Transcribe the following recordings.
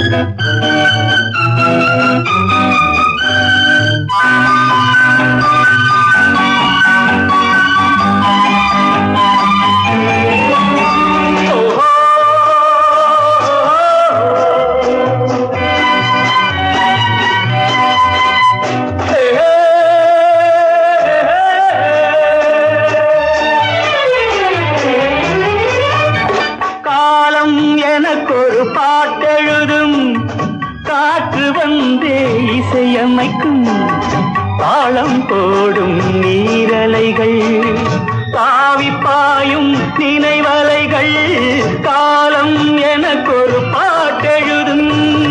காலம் எனக்கொரு பாட்டெழுதும் காற்று வந்தே இசையமைக்கும் தாளம் போடும் நீரலைகள் தாவி பாயும் நினைவலைகள் காலம் எனக்கொரு பாட்டெழுதும்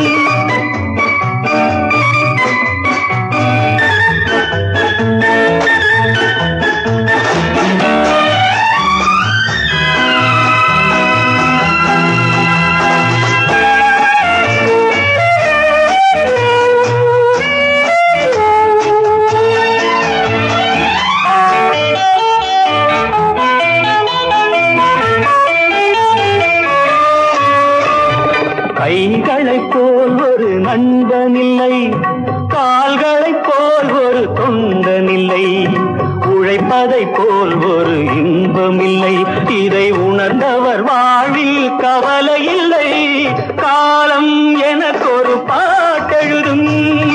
கைகளைப் போல் ஒரு நண்பனில்லை கால்களைப் போல் ஒரு தொண்டனில்லை உழைப்பதைப் போல் ஒரு இன்பமில்லை இதை உணர்ந்தவர் வாழ்வில் கவலை இல்லை காலம் எனக்கொரு பாட்டெழுதும்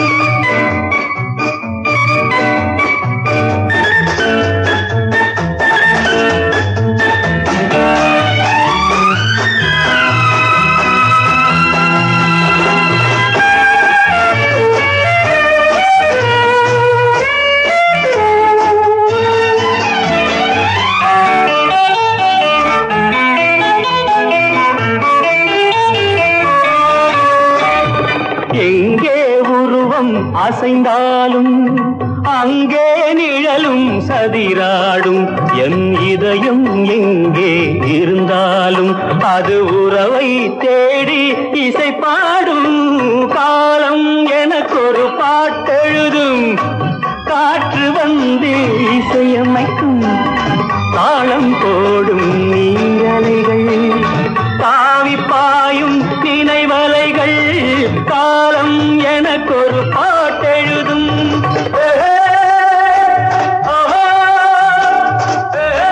எங்கே உருவம் அசைந்தாலும் அங்கே நிழலும் சதிராடும் என் இதயம் எங்கே இருந்தாலும் அது உறவை தேடி இசை பாடும் காலம் எனக்கொரு பாட்டெழுதும் காற்று வந்து இசையமைக்கும் தாளம் போடும் நீரலைகள் தாவி பாயும் நினைவலைகள் காலம் எனக்கொரு பாட்டெழுதும் ஏஹே, ஆஹா, ஏஹே.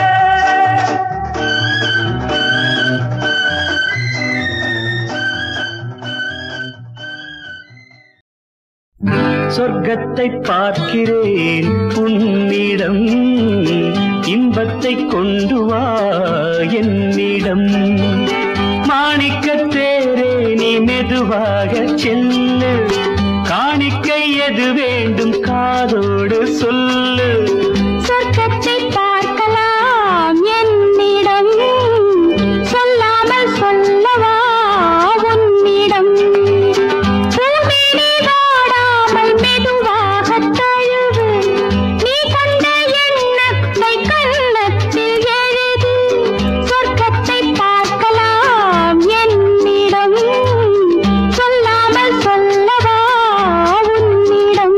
சொர்க்கத்தை பார்க்கிறேன் உன்னிடம் இன்பத்தை கொண்டு வா என்னிடம் மாணிக்கத் தேரே நீ மெதுவாக செல்லு காணிக்கை எது வேண்டும் காதோடு சொல்லு சொர்க்கத்தை பார்க்கலாம் என்னிடம் சொல்லாமல் சொல்லவா உன்னிடம் பூமினி வாடாமல் மெதுவாக தழுவு நீ கண்ட எண்ணத்தை கண்ணத்தில் எழுது சொர்க்கத்தை பார்க்கலாம் என்னிடம் சொல்லாமல் சொல்லவா உன்னிடம்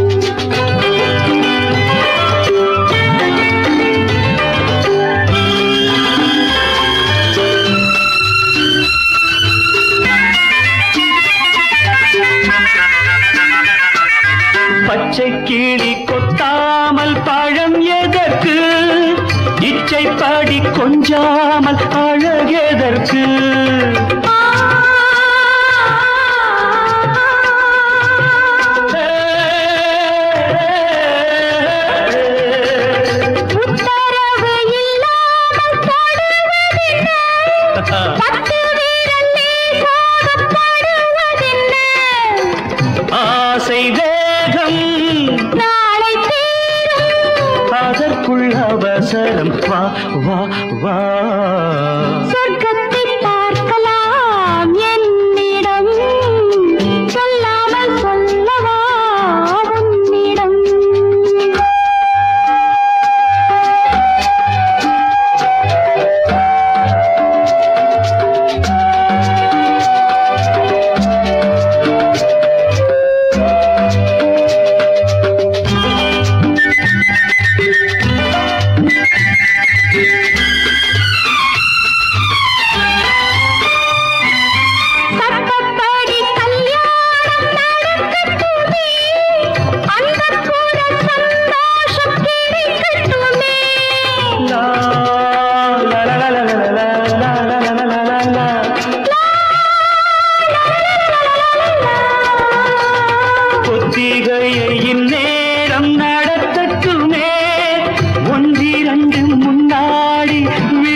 பச்சை கிளி கொத்தாமல் பழம் எதற்கு இச்சை பாடி கொஞ்சாமல் அழகெதற்கு உத்தரவு இல்லாமல் தொடுவதென்ன? பத்து வீரன் நேசாகப்படுவதென்ன? ஆசை வேகம் நாளை தீரும் அதற்குள் அவசரம் வா வா வா சொர்க்கத்தை பார்க்கலாம் என்னிடம் சொல்லாமல் சொல்லவா உன்னிடம்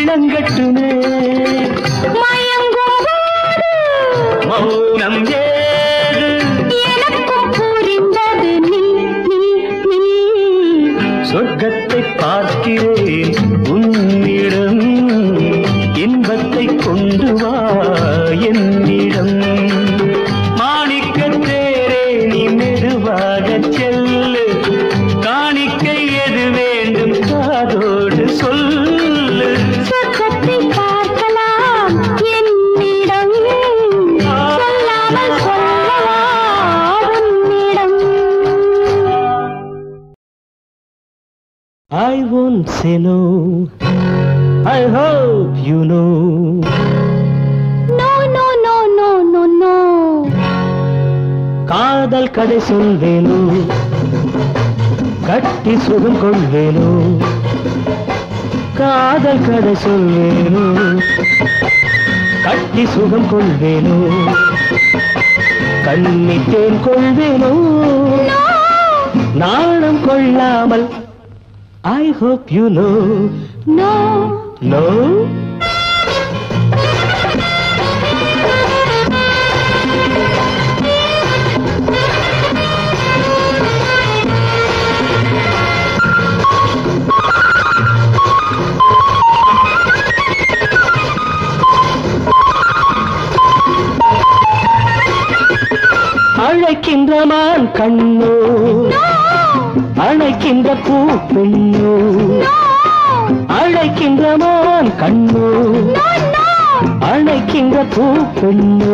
இளங்கட்டுமே மயங்கும் போது மௌனம் ஏது எனக்கும் புரிந்தது நீ நீ நீ சொர்க்கத்தை பார்க்கிறேன் உன்னிடம் இன்பத்தை கொண்டு வா என்னிடம் மாணிக்க தேரே நீ மெதுவாக செல்லு காணிக்கை எது வேண்டும் காதோடு சொல்லு சொர்க்கத்தை பார்க்கலாம் என்னிடம் சொல்லாமல் சொல்லவா உன்னிடம் I won't say no. I hope you know. No no no no no no காதல் கதை சொல்வேனோ கட்டி சுகம் கொள்வேனோ காதல் கதை சொல்வேனோ கட்டி சுகம் கொள்வேனோ கண்ணித்தேன் கொள்வேனோ நாணம் கொள்ளாமல் I hope you know no no அழைக்கின்ற மான் கண்ணோ அழைக்கின்ற பூ பெண்ணோ அழைக்கின்ற மான் கண்ணோ அழைக்கின்ற பூ பெண்ணோ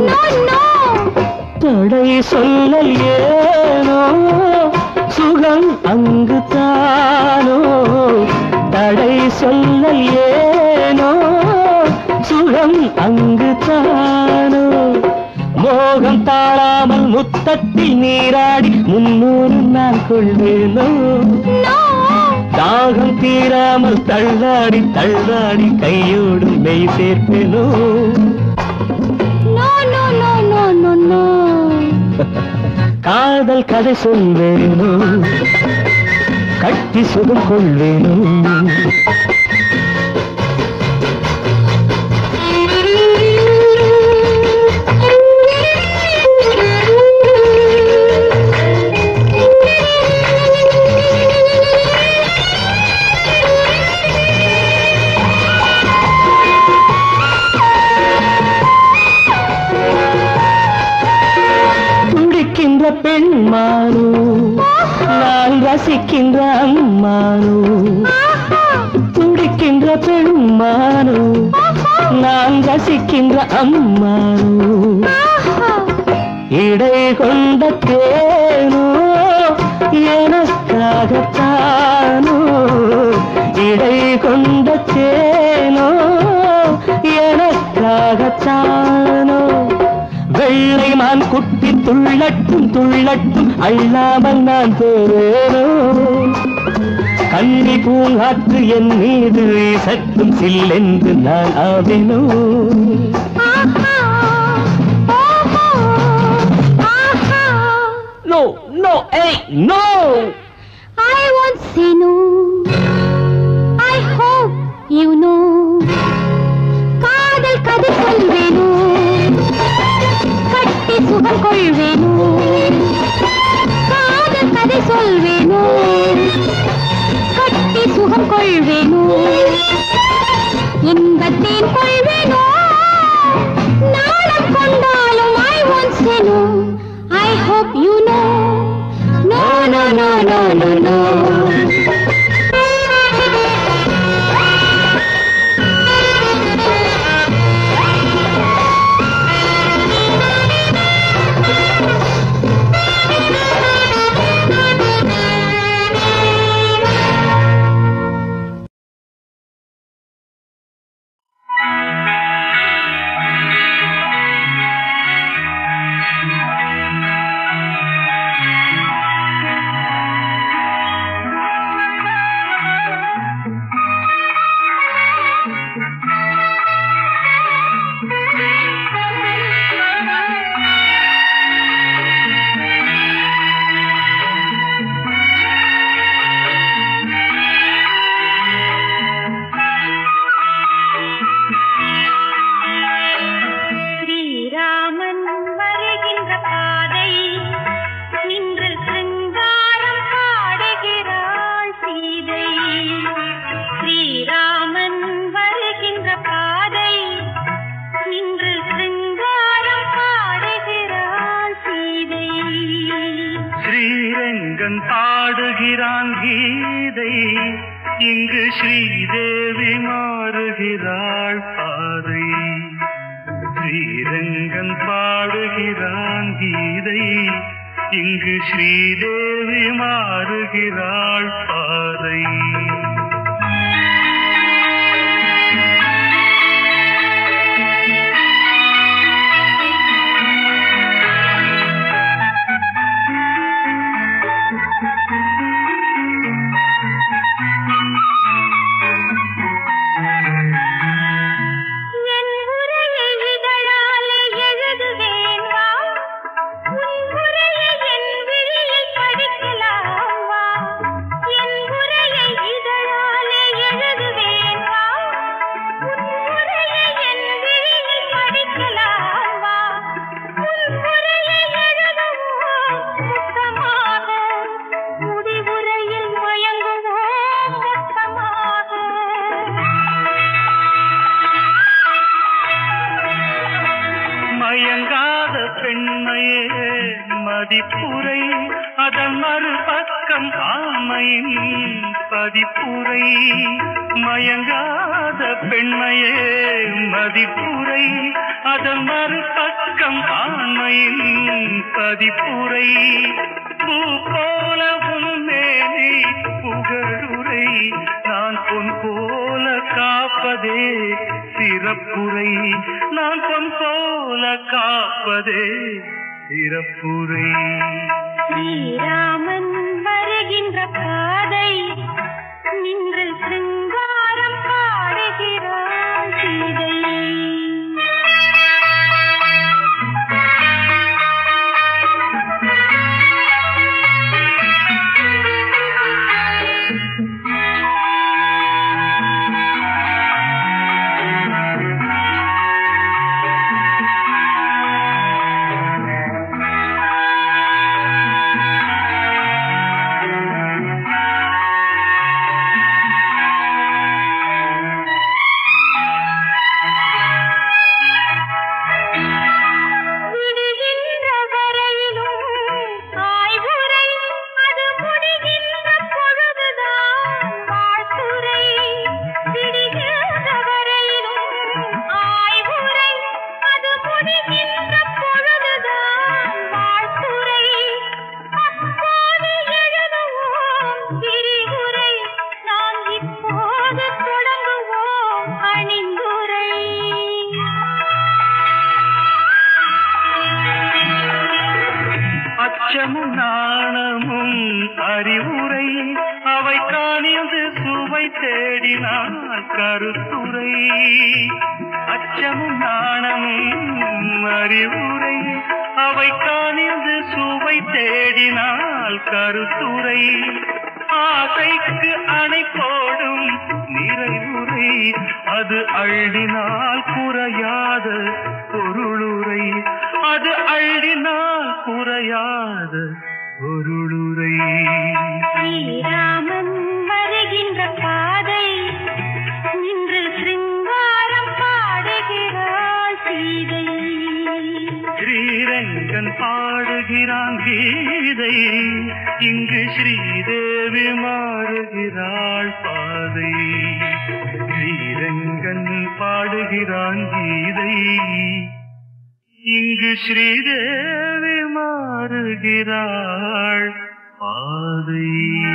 தடை சொல்ல ஏனோ சுகம் அங்கு தானோ தடை சொல்ல ஏனோ சுகம் அங்கு தானோ மோகம் தாழாமல் முத்தத்தில் நீராடி முன்னூறு நான் கொள்வேனோ தாகம் தீராமல் தள்ளாடி தள்ளாடி கையோடு மெய் சேர்ப்பேனோ no no no no no no காதல் கதை சொல்வேனோ கட்டி சுகம் கொள்வேனோ துடிக்கின்ற பெண்மானோ நான் ரசிக்கின்ற அம்மானோ துடிக்கின்ற பெண்மானோ நான் ரசிக்கின்ற அம்மானோ இடை கொண்ட தேனோ எனக்காகத்தானோ இடை கொண்ட தேனோ எனக்காகத்தானோ வெள்ளை மான் குட்டி துள்ளட்டும் துள்ளட்டும் அள்ளாமல் நான் போறேனோ கன்னி பூங்காற்று என் மீது சற்றும் சில்லென்று நான் ஆவேனோ நோ நோ ஏய் no I won't say no. I hope you know. காதல் கதை சொல்வேனோ கட்டி சுகம் கொள்வேனோ காதல் கதை சொல்வேனோ கட்டி சுகம் கொள்வேனோ இன்பத்தேன் கொள்வேனோ நாளம் கொண்டாலும் I won't say no. I hope you know. No, no, no, no, no, no. மாறுகிறாள் பாதை ஸ்ரீரங்கன் பாடுகிறான் கீதை இங்கு ஸ்ரீதேவி மாறுகிறாள் பாதை என் உரையை இதழாலே எழுதுவேன் வா உன் உரையை என் விழியில் படிக்கலாம் வா என் உரையை இதழாலே எழுதுவேன் வா உன் உரையை என் விழியில் படிக்கலாம் வா உன் உரையை எழுதுவோம் மொத்தமாக முடிவுரையில் மயங்குவோம் மொத்தமாக மயங்காத பெண்மையே மதிப்புரை அதன் மறுபக்கம் ஆமையின் பதிப்புரை மயங்காத பெண்மையே மதிப்புரை அதன் மறுபக்கம் ஆமையின் பதிப்புரை பூ போல உன்மேனி புகழுரை நான் பொன் போல காப்பதே சிறப்புரை நான் பொன் போல காப்பதே சிறப்புரை ஸ்ரீராமன் வருகின்ற பாதை நின்று சிங்காரம் பாடுகிறாள் சீதை விடுகின்ற வரையிலும் ஆய்வுரை அது முடிகின்ற பொழுதுதான் வாழ்த்துரை விடுகின்ற வரையிலும் ஆய்வுரை அது முடிகின்ற பொழுதுதான் வாழ்த்துரை அப்போது எழுதுவோம் விரிவுரை நாம் இப்போது தொடங்குவோம் அணிந்துரை அச்சமும் நாணமும் அறிவுரை அவை காணியது சுவை தேடினால் கருத்துரை அச்சமும் நாணமும் அறிவுரை அவை காணியது சுவை தேடினால் கருத்துரை ஆசைக்கு அணை போடும் நிறைவுரை அது அள்ளினால் குறையாத பொருளுரை அது அள்ளினால் குறையாத பொருளுரை ஸ்ரீராமன் வருகின்ற பாதை நின்று சிங்காரம் பாடுகிறாள் சீதை ஸ்ரீரங்கன் பாடுகிறான் கீதை இங்கு ஸ்ரீதேவி மாறுகிறாள் பாதை ஸ்ரீரங்கன் பாடுகிறான் கீதை இங்கு ஸ்ரீதேவி மாறுகிறாள் பாதை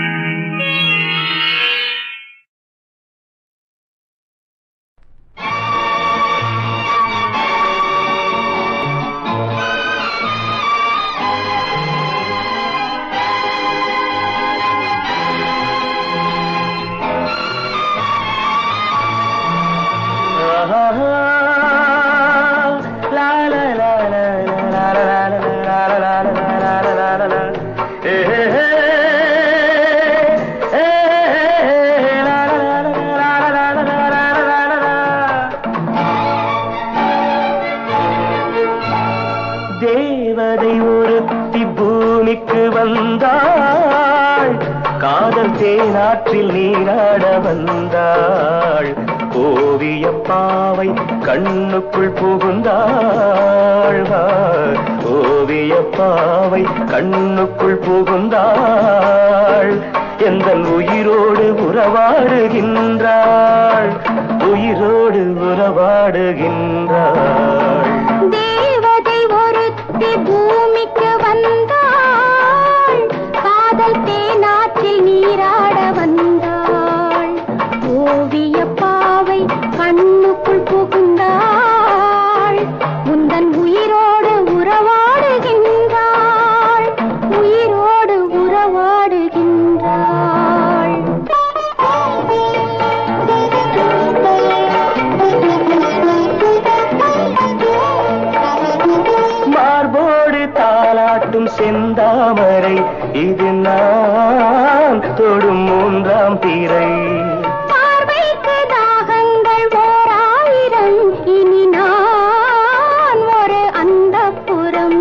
தேவதை ஒருத்தி பூமிக்கு வந்தாள் காதல் தேனாற்றில் நீராட வந்தாள் ஓவிய பாவை கண்ணுக்குள் புகுந்தாள் வா. ஓவிய பாவை கண்ணுக்குள் புகுந்தாள் எந்த உயிரோடு உறவாடுகின்றாள் உயிரோடு உறவாடுகின்றாள் தேவதை ஒருத்தி பூமிக்கு வந்தாள் காதல் தேனாற்றில் நீராட வந்தாள் ஓவிய பாவை கண்ணுக்குள் புகுந்தாள் உந்தன் உயிரோடு உறவாடுகின்றாள் உயிரோடு உறவாடுகின்றாள் மார்போடு தாளாட்டும் செந்தாமரை இது நான் தொடும் மூன்றாம் பிறை பார்வைக்கு தாகங்கள் ஓர் ஆயிரம் இனி நான் ஒரு அந்தப்புறம்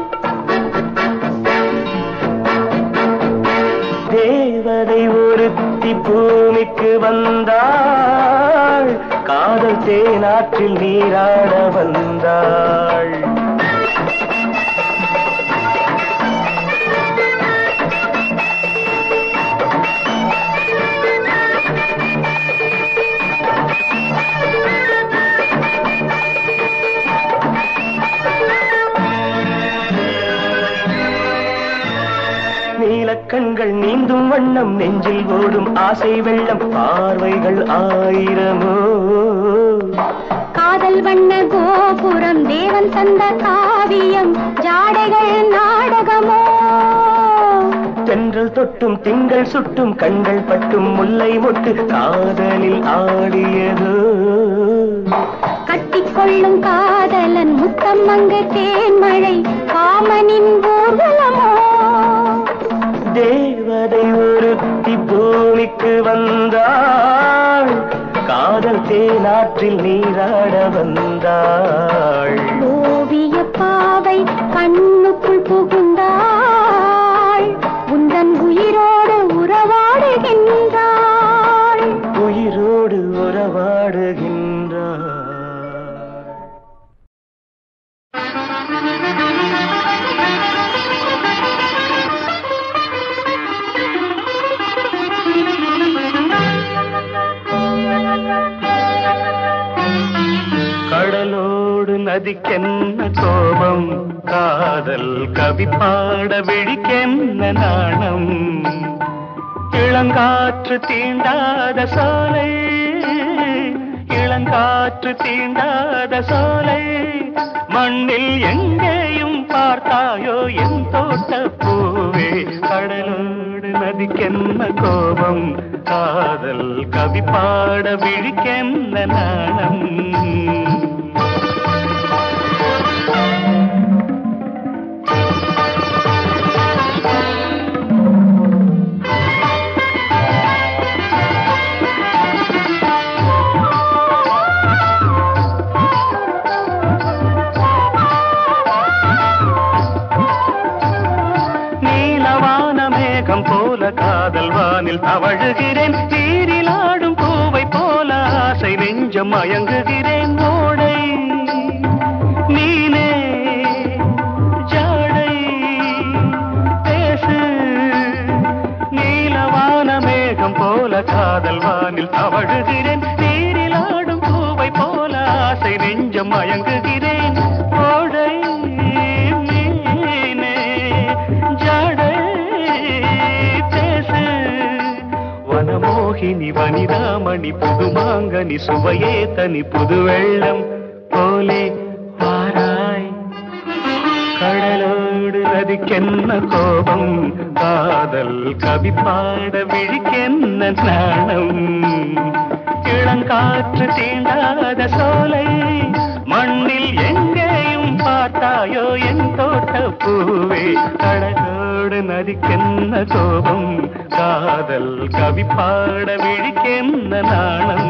தேவதை ஒருத்தி பூமிக்கு வந்தாள் காதல் தேனாற்றில் நீராட வந்தாள் நீலக்கண்கள் நீந்தும் வண்ணம் நெஞ்சில் ஓடும் ஆசை வெள்ளம் பார்வைகள் ஆயிரமோ காதல் வண்ண கோபுரம் தேவன் தந்த காவியம் ஜாடைகள் நாடகமோ தென்றல் தொட்டும் திங்கள் சுட்டும் கண்கள் பட்டும் முல்லை மொட்டு காதலில் ஆடியதோ கட்டிக்கொள்ளும் காதலன் முத்தம் அங்கு தேன்மழை காமனின் ஊர்வலமோ தேவதை ஒருத்தி பூமிக்கு வந்தாள் காதல் தேனாற்றில் நீராட வந்தாள் ஓவிய பாவை கண்ணுக்குள் புகுந்தாள் உந்தன் உயிரோடு உறவாடுகின்றாள் உயிரோடு உறவாடுகின்றாள் கடலோடு நதிக்கென்ன கோபம் காதல் கவி பாட விழிக்கென்ன நாணம் இளங்காற்று தீண்டாத சோலை இளங்காற்று தீண்டாத சோலை மண்ணில் எங்கேயும் பார்த்தாயோ என் தோட்ட பூவே கடலோடு நதிக்கென்ன கோபம் காதல் கவி பாட விழிக்கென்ன நாணம் நீலவான மேகம் போல காதல் வானில் தவழுகிறேன் நீரில் ஆடும் பூவை போல ஆசை நெஞ்சம் மயங்குகிறேன் ஓடை நீனே ஜாடை பேசு நீலவான மேகம் போல காதல் வானில் தவழுகிறேன் நீரில் ஆடும் பூவை போல ஆசை நெஞ்சம் மயங்குகிறேன் ஓடை மீனே ஜடை பேசு வனமோகினி வனிதாமணி புதுமாங்கனி சுவையே தனி புது வெள்ளம் போலே வாராய் கடலோடு நதிக்கென்ன கோபம் காதல் கவி பாட விழிக்கென்ன நாணம் இளங்காற்று தீண்டாத சோலை மண்ணில் எங்கேயும் பார்த்தாயோ என் தோட்ட பூவே கடலோடு நதிக்கென்ன கோபம் காதல் கவி பாட விழிக்கென்ன நாணம்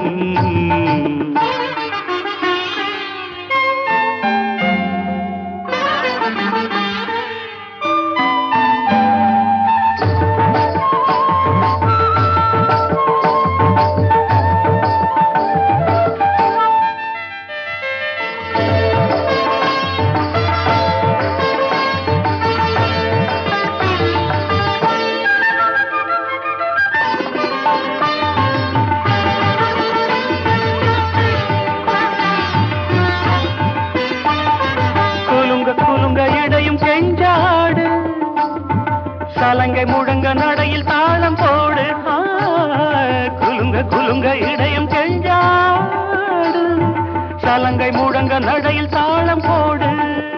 சலங்கை முழங்க நடையில் தாளம் போடு ஆ, குலுங்க குலுங்க இடையும் கெஞ்சாடு சலங்கை முழங்க நடையில் தாளம் போடு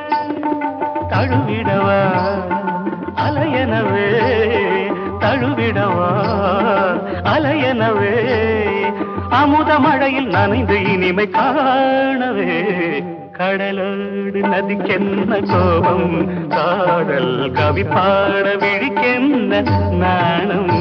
தழுவிடவா அலையனவே தழுவிடவா அலையனவே அமுத மழையில் நனைந்து இனிமை காணவே கடலோடு நதிக்கென்ன கோபம் காதல் கவி பாட விழிக்கென்ன நாணம்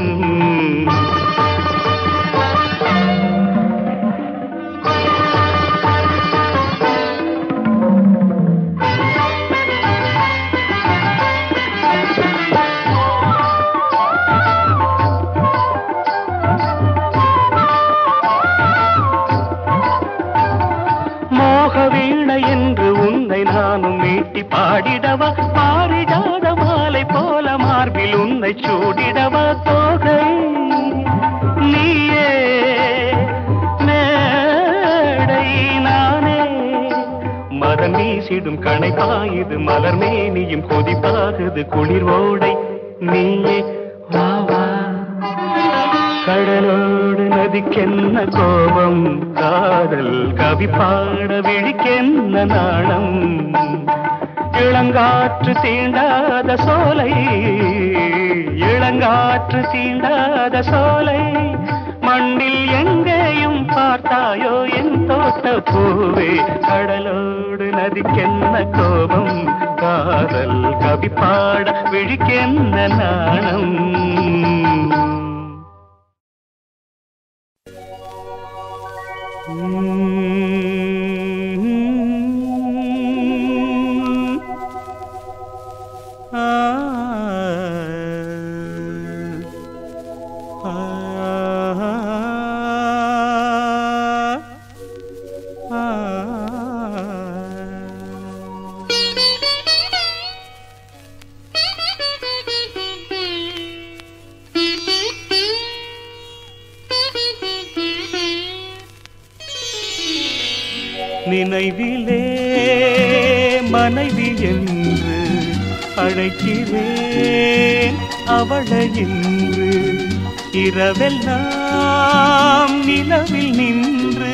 மோக வீணை என்று உன்னை நானும் மீட்டி பாடிடவா பாரிடாத மாலை போல மார்பில் உன்னை சூடிடவா தோகை நீயே மேடை நானே மதம் வீசிடும் கணை பாயுது மலர் மேனியும் கொதிப்பாகுது குளிர் ஓடை நீயே வா வா கடலோடு நதிக்கென்ன கோபம் காதல் கவி பாட விழிக்கென்ன நாணம் இளங்காற்று தீண்டாத சோலை இளங்காற்று தீண்டாத சோலை மண்ணில் எங்கேயும் பார்த்தாயோ என் தோட்ட பூவே கடலோடு நதிக்கென்ன கோபம் காதல் கவி பாட விழிக்கென்ன நாணம் நினைவிலே மனைவி என்று அழைக்கிறேன் அவளை இன்று இரவெல்லாம் நிலவில் நின்று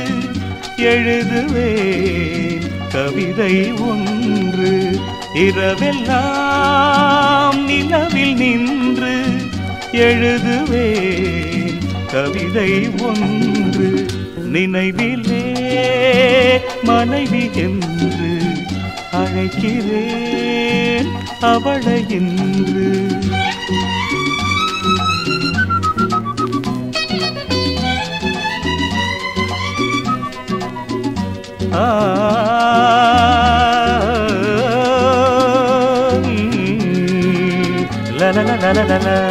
எழுதுவேன் கவிதை ஒன்று இரவெல்லாம் நிலவில் நின்று எழுதுவேன் கவிதை ஒன்று நினைவிலே மனைவி என்று அழைக்கிறேன் அவளை இன்று ஆ la la la la la la la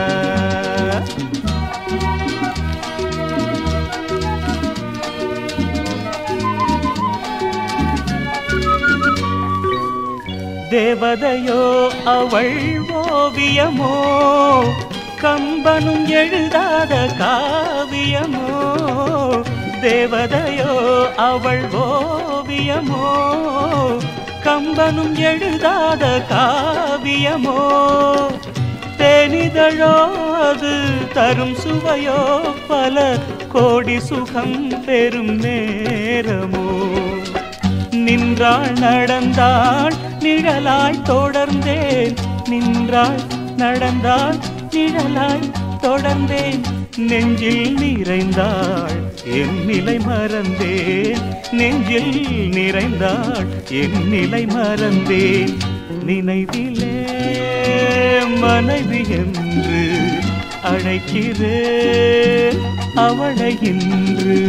தேவதையோ அவள் ஓவியமோ கம்பனும் எழுதாத காவியமோ தேவதையோ அவள் ஓவியமோ கம்பனும் எழுதாத காவியமோ தேனிதழோ அது தரும் சுவையோ பல கோடி சுகம் பெறும் நேரமோ நின்றாள் நடந்தாள் நிழலாய் தொடர்ந்தேன் நின்றாள் நடந்தாள் நிழலாய் தொடர்ந்தேன் நெஞ்சில் நிறைந்தாள் என் நிலை மறந்தேன் நெஞ்சில் நிறைந்தாள் என் நிலை மறந்தேன் நினைவிலே மனைவி என்று அழைக்கிறேன் அவளை இன்று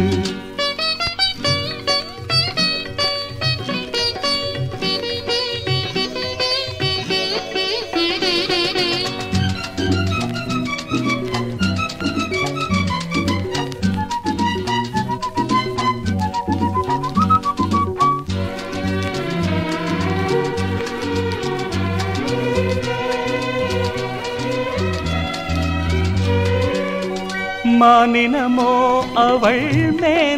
மானினமோ அவள்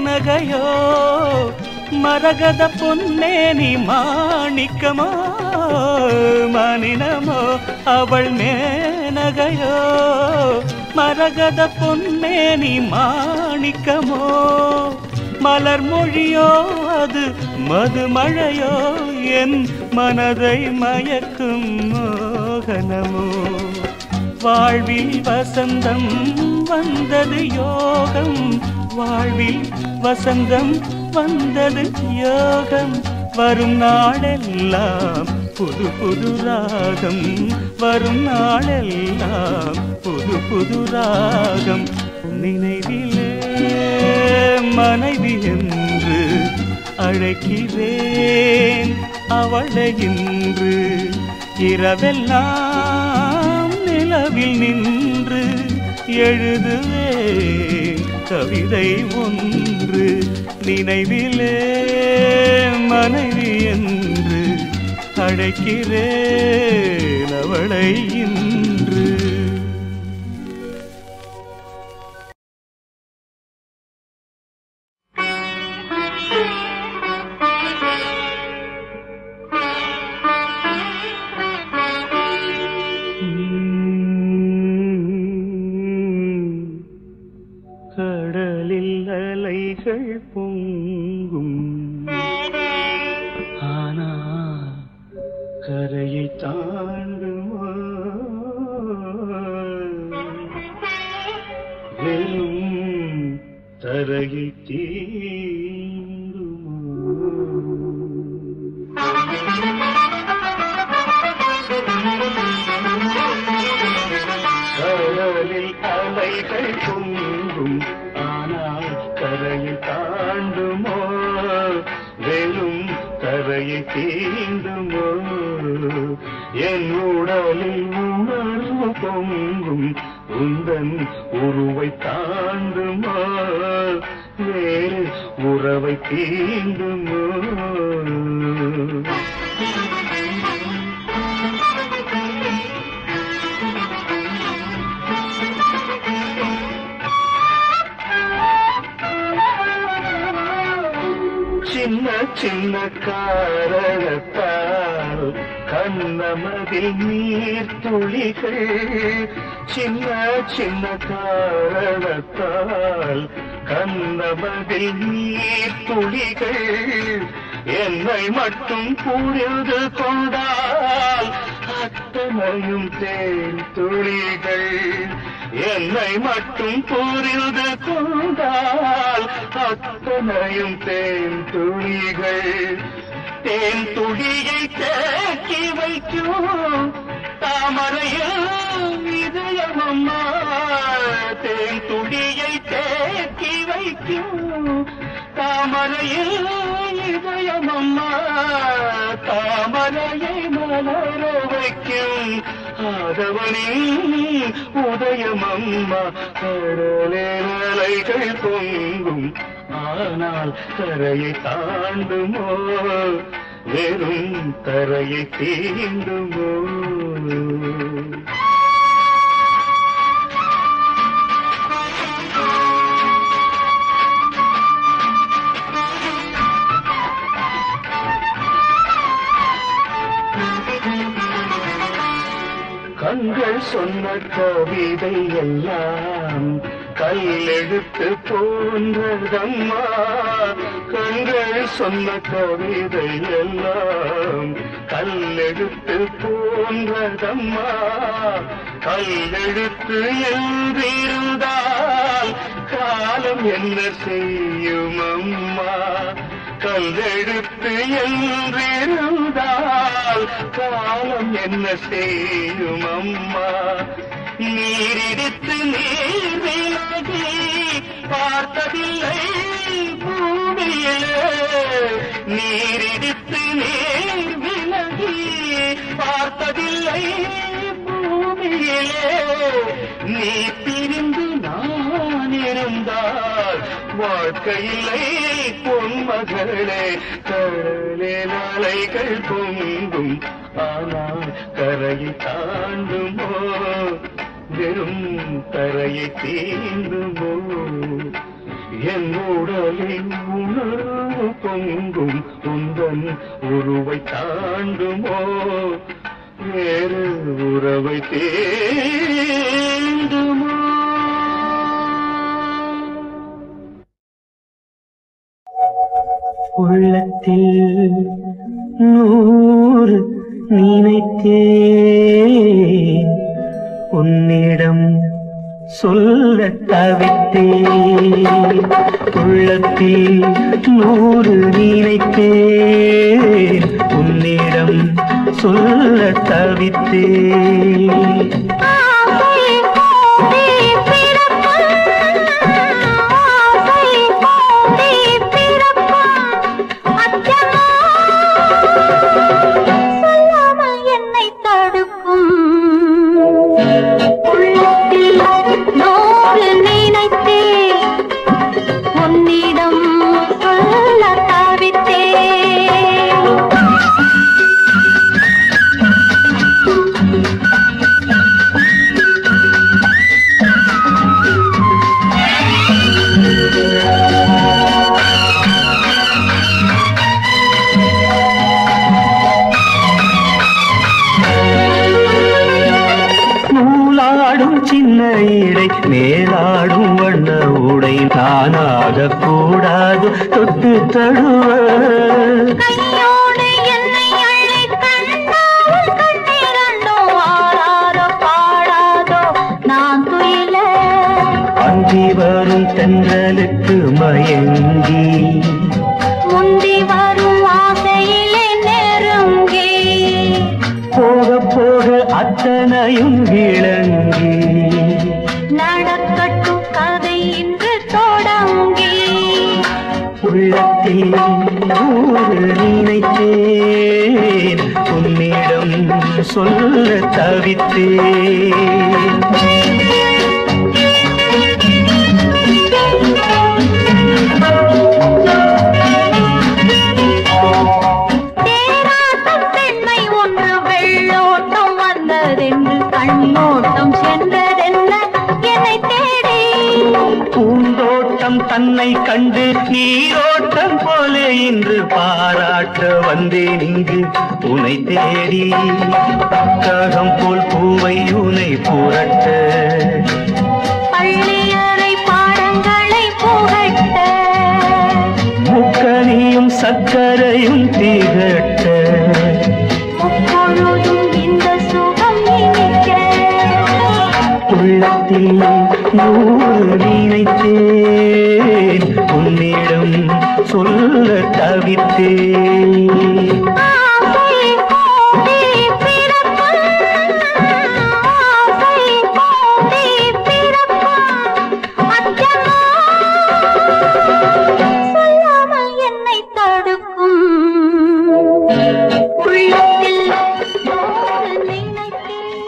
மேனகையோ மரகத பொன்னேனி மாணிக்கமோ மனினமோ அவள் மேனகையோ மரகத பொன்னேனி மாணிக்கமோ மலர் மொழியோ அது மதுமழையோ என் மனதை மயக்கும் மோகனமோ வாழ்வில் வசந்தம் வந்தது யோகம் வாழ்வில் வசந்தம் வந்தது யோகம் வரும் நாளெல்லாம் புது புது ராகம் வரும் நாளெல்லாம் புது புது ராகம் நினைவிலே மனைவி என்று அழைக்கிறேன் அவளை இன்று இரவெல்லாம் நிலவில் நின்று எழுதுவேன் கவிதை ஒன்று நினைவிலே மனைவி என்று அழைக்கிறேன் அவளை இன்று கடலில் அலைகள் பொங்கும் ஆனா கரையை தாண்டுமா வெறும் தரையை தீண்டுமா கடலில் அலைகள் பொங்கும் ஆனால் கரையை தாண்டுமோ வெறும் கரையை தீண்டுமோ என் உடலில் உணர்வு பொங்கும் உந்தன் உருவை தாண்டுமோ வேறு உறவை தீண்டுமோ சின்ன சின்ன காரணத்தால் கண்ணமதில் நீர் துளிகள் சின்ன சின்ன காரணத்தால் கண்ணமதில் நீர் துளிகள் என்னை மட்டும் புரிந்து கொண்டால் அத்தனையும் தேன் துளிகள் என்னை மட்டும் புரிந்து கொண்டால் அத்தனையும் தேன் துளிகள் தேன் துளியை தேக்கி வைக்கும் தாமரையில் இதயமம்மா தேன் துளியை தேக்கி வைக்கும் தாமரையில் இதயமம்மா தாமரையை மலர வைக்கும் ஆதவனின் உதயமம்மா கடலே அலைகள் பொங்கும் ஆனால் கரையை தாண்டுமோ வெறும் தரையை தீண்டுமோ கண்கள் சொன்ன கவிதை எல்லாம் கல்லெழுத்து போன்றதம்மா கண்கள் சொன்ன கவிதை எல்லாம் கல்லெழுத்து போன்றதம்மா கல்லெழுத்து என்றிருந்தால் காலம் என்ன செய்யும் அம்மா கல்லெழுத்து என்றிருந்தால் காலம் என்ன செய்யும் அம்மா நீரிடித்து நீர் விலகி பார்த்ததில்லை பூமியிலே நீரிடித்து நீர் விலகி பார்த்ததில்லை பூமியிலே நீ பிரிந்து நான் இருந்தால் வாழ்க்கையில்லை பொன்மகளே கடலே நாளைகள் பொங்கும் ஆனால் கரையை தாண்டுமோ வெறும் தரையை தீண்டுமோ என் உடலில் உணர்வு பொங்கும் உந்தன் உருவை தாண்டுமோ வேறு உறவை தேண்டுமோ உள்ளத்தில் நூறு நினைத்தேன் உன்னிடம் சொல்ல தவித்தேன் உள்ளத்தில் நூறு நினைத்தேன் உன்னிடம் சொல்ல தவித்தேன் ஆசை கோடி பிறக்கும் ஆசை கோடி பிறக்கும் அச்சமோ சொல்லாமல் என்னை தடுக்கும் உள்ளத்தில் நூறு நினைத்தேன் உன்னிடம் சொல்ல தவித்தேன் நூலாடும் சின்ன இடை மேலாடும் வண்ண உடை நானாக கூடாது தொட்டு தழுவ கையோடு என்னை அள்ளித் தந்தால் கண்ணிரண்டும் ஆறாரோ பாடாதோ நான் துயில. அஞ்சி வரும் தென்றலுக்கு மயங்கி முந்தி வரும் ஆசையிலே நெருங்கி. போக போக அத்தனையும் விளங்கி நடக்கட்டும் கதை இன்று தொடங்கி. உள்ளத்தில் நூறு நினைத்தேன் உன்னிடம் சொல்ல தவித்தேன் தேராட்டம் பெண்மை ஒன்று வெள்ளோட்டம் வந்ததென்று கண்ணோட்டம் சென்றதென்ன என்னை தேடி பூந்தோட்டம் தன்னை கண்டு நீரோட்டம் போல இன்று பாராட்ட வந்தேன் இங்கு உனை தேடி காகம் போல் பூவை உனை புரட்ட பள்ளியறை பாடங்களை புகட்ட முக்கனியும் சக்கரையும் திகட்ட முப்பொழுதும் இந்த சுகம் இனிக்க உள்ளத்தில் நூறு நினைத்தேன் உன்னிடம் சொல்ல தவித்தேன் ஆசை கோடி பிறக்கும் ஆசை கோடி பிறக்கும் அச்சமோ சொல்லாமல் என்னை தடுக்கும் உள்ளத்தில் நூறு நினைத்தேன்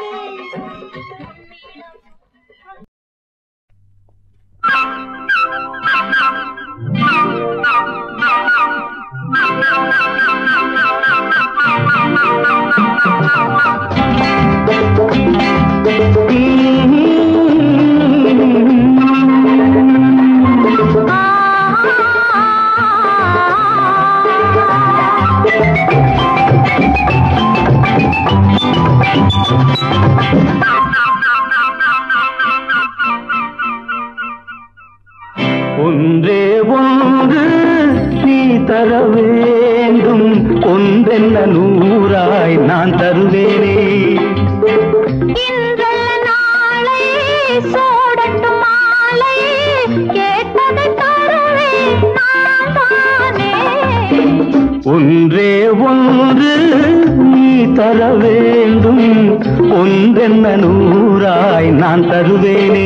ஒன்றே ஒன்று நீ தர வேண்டும் ஒன்றென்ன நூறாய் நான் தருவேனே இன்றல்ல நாளை சூடட்டும் மாலை கேட்டதை தருவேன் நான் தானே ஒன்றே ஒன்று நீ தர வேண்டும் ஒன்றென்ன நூறாய் நான் தருவேனே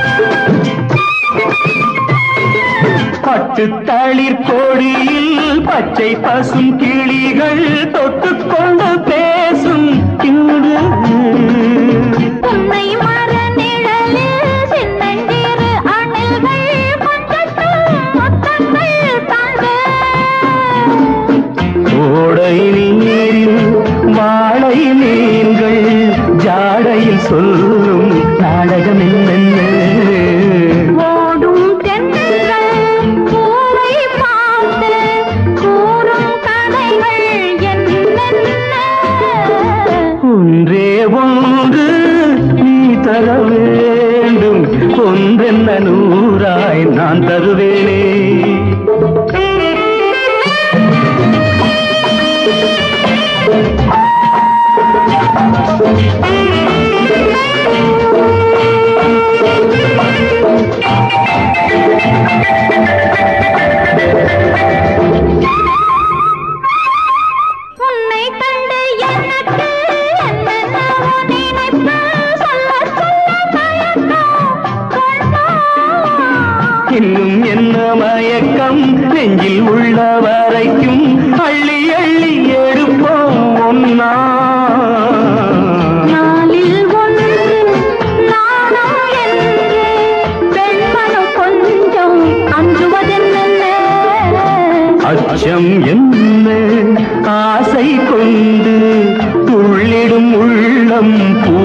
பட்டு தளிர் கொடியில் பச்சை பசும் கிளிகள் தொட்டுக்கொண்டு பேசும் இன்று உன்னை மர நிழலில் சின்னஞ்சிறு அணில்கள் கொஞ்சட்டும் முத்தங்கள் தாங்க ஓடை நீரில் வாழை மீன்கள் ஜாடையில் சொல்லும் நாடகம் என்னென்ன ஓடும் தென்றல் பூவை பார்த்து கூறும் கதைகள் என்னென்ன ஒன்றே ஒன்று நீ தர வேண்டும் ஒன்றென்ன நூறாய் நான் தருவேனே உன்னை கண்டு எனக்கு என்னென்னவோ நினைப்பு சொல்ல சொல்ல மயக்கம் கொண்டா இன்னும் என்ன மயக்கம் நெஞ்சில் உள்ள வரைக்கும் அள்ளி அள்ளி எடுப்போம் ஒன்னா நாளில் ஒன்று நாணம் என்று பெண்மனம் கொஞ்சம் அஞ்சுவதென்ன அச்சம் என்ன ஆசை கொண்டு துள்ளிடும் உள்ளம் பூ